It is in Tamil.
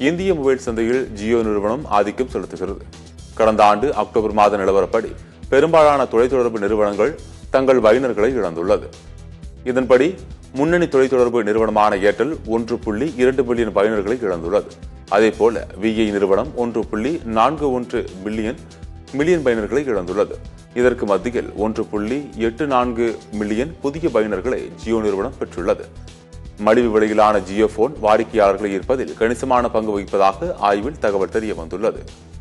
இந்திய மொபைல் சந்தையில் ஜியோ நிறுவனம் ஆதிக்கம் செலுத்துகிறது கடந்த ஆண்டு அக்டோபர் மாத நிலவரப்படி பெரும்பாலான தொலைத்தொடர்பு நிறுவனங்கள் தங்கள் பயனர்களை இழந்துள்ளது இதன்படி முன்னணி தொலைத்தொடர்பு நிறுவனமான ஏர்டெல் ஒன்று புள்ளி இரண்டு பில்லியன் பயனர்களை இழந்துள்ளது அதேபோல விஐ நிறுவனம் ஒன்று புள்ளி நான்கு ஒன்று பில்லியன் மில்லியன் பயனர்களை இழந்துள்ளது இதற்கு மத்தியில் ஒன்று புள்ளி எட்டு நான்கு மில்லியன் புதிய பயனர்களை ஜியோ நிறுவனம் பெற்றுள்ளது மலிவு விலையிலான ஜியோ போன் வாடிக்கையாளர்களை ஈர்ப்பதில் கணிசமான பங்கு வகிப்பதாக ஆய்வில் தகவல் தெரிய வந்துள்ளது